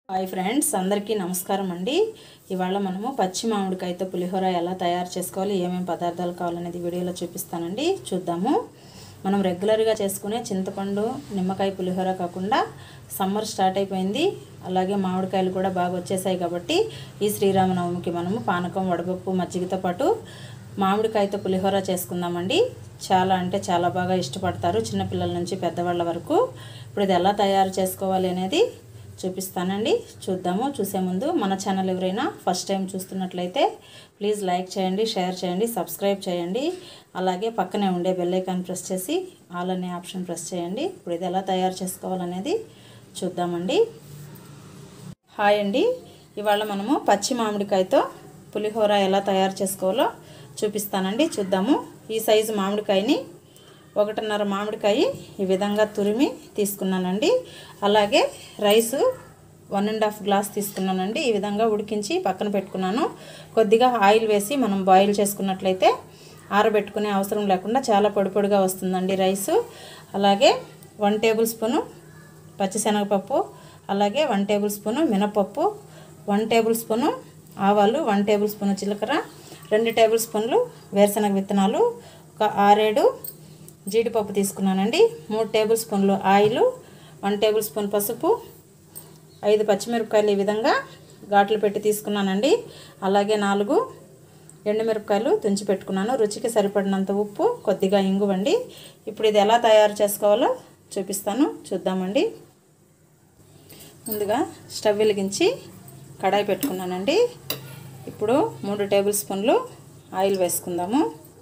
hi friends అందరికీ నమస్కారం అండి ఇవాళ మనము పచ్చి మామిడికాయతో పులిహోర ఎలా తయారు చేసుకోవాలి ఏమేమి పదార్థాలు కావాలనేది వీడియోలో చూపిస్తానండి చూద్దాము మనం రెగ్యులర్గా చేసుకునే చింతపండు నిమ్మకాయ పులిహోర కాకుండా సమ్మర్ స్టార్ట్ అయిపోయింది అలాగే మామిడికాయలు కూడా బాగా వచ్చేసాయి కాబట్టి ఈ శ్రీరామనవమికి మనము పానకం వడపప్పు మజ్జిగతో పాటు మామిడికాయతో పులిహోర చేసుకుందామండి చాలా అంటే చాలా బాగా ఇష్టపడతారు చిన్నపిల్లల నుంచి పెద్దవాళ్ళ వరకు ఇప్పుడు ఇది ఎలా తయారు చేసుకోవాలి అనేది చూపిస్తానండి చూద్దాము చూసే ముందు మన ఛానల్ ఎవరైనా ఫస్ట్ టైం చూస్తున్నట్లయితే ప్లీజ్ లైక్ చేయండి షేర్ చేయండి సబ్స్క్రైబ్ చేయండి అలాగే పక్కనే ఉండే బెల్ ఐకాన్ ప్రెస్ చేసి ఆల్ అనే ఆప్షన్ ప్రెస్ చేయండి ఇప్పుడు ఇది ఎలా తయారు చేసుకోవాలనేది చూద్దామండి హాయ్ అండి ఇవాళ మనము పచ్చి మామిడికాయతో పులిహోర ఎలా తయారు చేసుకోవాలో చూపిస్తానండి చూద్దాము ఈ సైజు మామిడికాయని ఒకటిన్నర మామిడికాయ ఈ విధంగా తురిమి తీసుకున్నానండి అలాగే rice one and half glass తీసుకున్నానండి ఈ విధంగా ఉడికించి పక్కన పెట్టుకున్నాను కొద్దిగా ఆయిల్ వేసి మనం బాయిల్ చేసుకున్నట్లయితే ఆరబెట్టుకునే అవసరం లేకుండా చాలా పొడి పొడిగా వస్తుందండి రైసు అలాగే వన్ టేబుల్ స్పూను పచ్చిశనగపప్పు అలాగే వన్ టేబుల్ స్పూను మినపప్పు వన్ టేబుల్ స్పూను ఆవాలు వన్ టేబుల్ స్పూను జీలకర్ర రెండు టేబుల్ స్పూన్లు వేరుశనగ విత్తనాలు ఒక ఆరేడు జీడిపప్పు తీసుకున్నానండి మూడు టేబుల్ స్పూన్లు ఆయిల్ వన్ టేబుల్ స్పూన్ పసుపు ఐదు పచ్చిమిరపకాయలు ఈ విధంగా ఘాట్లు పెట్టి తీసుకున్నానండి అలాగే నాలుగు ఎండుమిరపకాయలు తుంచి పెట్టుకున్నాను రుచికి సరిపడినంత ఉప్పు కొద్దిగా ఇంగువండి ఇప్పుడు ఇది ఎలా తయారు చేసుకోవాలో చూపిస్తాను చూద్దామండి ముందుగా స్టవ్ వెలిగించి కడాయి పెట్టుకున్నానండి ఇప్పుడు మూడు టేబుల్ స్పూన్లు ఆయిల్ వేసుకుందాము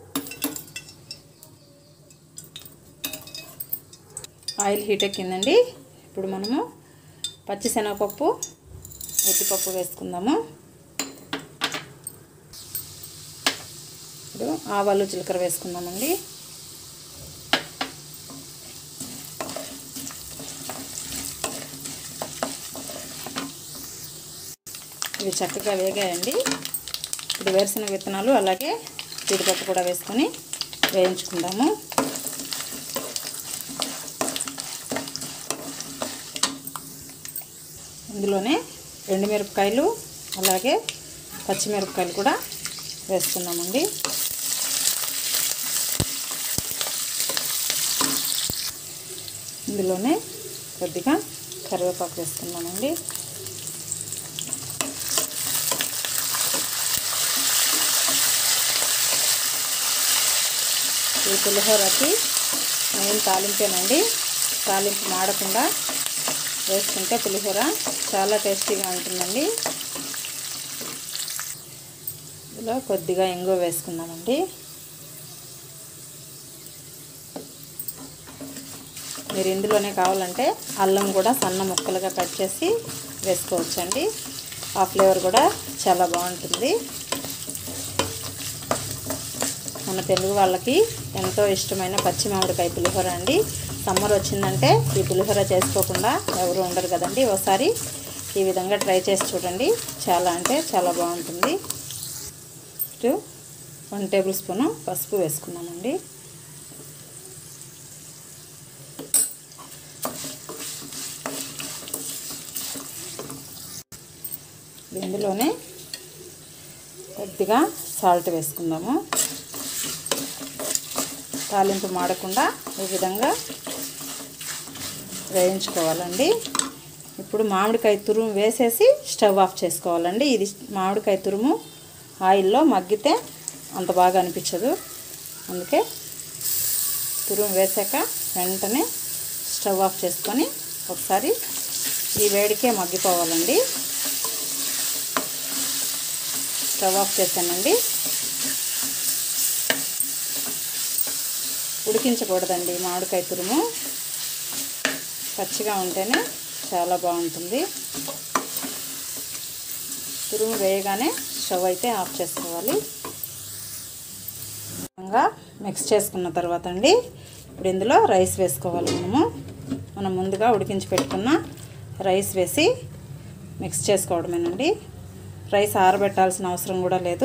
ఆయిల్ హీట్ ఎక్కిందండి ఇప్పుడు మనము పచ్చిశనగపప్పు ఉద్దిపప్పు వేసుకుందాము ఇప్పుడు ఆవాలు జీలకర్ర వేసుకుందామండి ఇవి చక్కగా వేగాయండి ఇప్పుడు వేరుశనగ విత్తనాలు అలాగే జీడిపప్పు కూడా వేసుకొని వేయించుకుందాము ఇందులోనే ఎండుమిరపకాయలు అలాగే పచ్చిమిరపకాయలు కూడా వేసుకుందామండి ఇందులోనే కొద్దిగా కరివేపాకు వేసుకున్నామండి ఈ పులిహోరకి మెయిన్ తాలింపేనండి తాలింపు మాడకుండా వేసుకుంటే పులిహోర చాలా టేస్టీగా ఉంటుందండి ఇందులో కొద్దిగా ఇంగువ వేసుకుందామండి మీరు ఇందులోనే కావాలంటే అల్లం కూడా సన్న ముక్కలుగా కట్ చేసి వేసుకోవచ్చండి ఆ ఫ్లేవర్ కూడా చాలా బాగుంటుంది మన తెలుగు వాళ్ళకి ఎంతో ఇష్టమైన పచ్చి మామిడికాయ పులిహోర అండి సమ్మర్ వచ్చిందంటే ఈ పులిహోర చేసుకోకుండా ఎవరు ఉండరు కదండి ఒకసారి ఈ విధంగా ట్రై చేసి చూడండి చాలా అంటే చాలా బాగుంటుంది ఇటు వన్ టేబుల్ స్పూను పసుపు వేసుకున్నామండి ఇందులోనే కొద్దిగా సాల్ట్ వేసుకుందాము తాలింపు మాడకుండా ఈ విధంగా వేయించుకోవాలండి ఇప్పుడు మామిడికాయ తురుము వేసేసి స్టవ్ ఆఫ్ చేసుకోవాలండి ఇది మామిడికాయ తురుము ఆయిల్లో మగ్గితే అంత బాగా అనిపించదు అందుకే తురుము వేసాక వెంటనే స్టవ్ ఆఫ్ చేసుకొని ఒకసారి ఈ వేడికే మగ్గిపోవాలండి స్టవ్ ఆఫ్ చేశానండి ఉడికించకూడదండి మామిడికాయ తురుము పచ్చిగా ఉంటేనే చాలా బాగుంటుంది తురుము వేయగానే స్టవ్ అయితే ఆఫ్ చేసుకోవాలి విధంగా మిక్స్ చేసుకున్న తర్వాత అండి ఇప్పుడు ఇందులో రైస్ వేసుకోవాలి మనము మనం ముందుగా ఉడికించి పెట్టుకున్న రైస్ వేసి మిక్స్ చేసుకోవడమేనండి రైస్ ఆరబెట్టాల్సిన అవసరం కూడా లేదు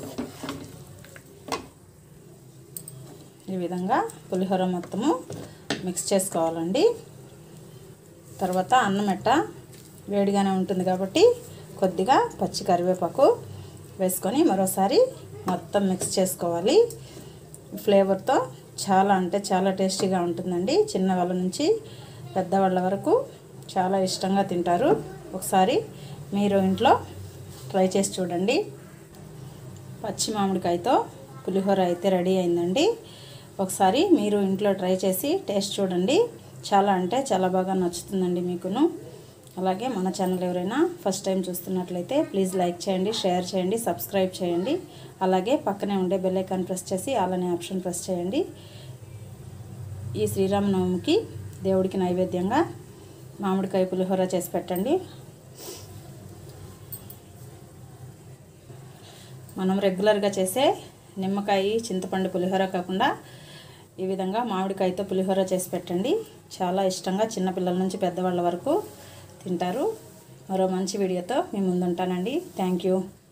ఈ విధంగా పులిహోర మొత్తము మిక్స్ చేసుకోవాలండి తర్వాత అన్నం ఎట్ట వేడిగానే ఉంటుంది కాబట్టి కొద్దిగా పచ్చి కరివేపాకు వేసుకొని మరోసారి మొత్తం మిక్స్ చేసుకోవాలి ఫ్లేవర్తో చాలా అంటే చాలా టేస్టీగా ఉంటుందండి చిన్నవాళ్ళ నుంచి పెద్దవాళ్ళ వరకు చాలా ఇష్టంగా తింటారు ఒకసారి మీరు ఇంట్లో ట్రై చేసి చూడండి పచ్చి మామిడికాయతో పులిహోర అయితే రెడీ అయిందండి ఒకసారి మీరు ఇంట్లో ట్రై చేసి టేస్ట్ చూడండి చాలా అంటే చాలా బాగా నచ్చుతుందండి మీకును అలాగే మన ఛానల్ ఎవరైనా ఫస్ట్ టైం చూస్తున్నట్లయితే ప్లీజ్ లైక్ చేయండి షేర్ చేయండి సబ్స్క్రైబ్ చేయండి అలాగే పక్కనే ఉండే బెల్ ఐకాన్ ప్రెస్ చేసి అలానే ఆప్షన్ ప్రెస్ చేయండి ఈ శ్రీరామనవమికి దేవుడికి నైవేద్యంగా మామిడికాయ పులిహోర చేసి పెట్టండి మనం రెగ్యులర్గా చేసే నిమ్మకాయ చింతపండు పులిహోర కాకుండా ఈ విధంగా మామిడికాయతో పులిహోర చేసి పెట్టండి చాలా ఇష్టంగా చిన్నపిల్లల నుంచి పెద్దవాళ్ళ వరకు తింటారు మరో మంచి వీడియోతో మీ ముందుంటానండి థ్యాంక్ యూ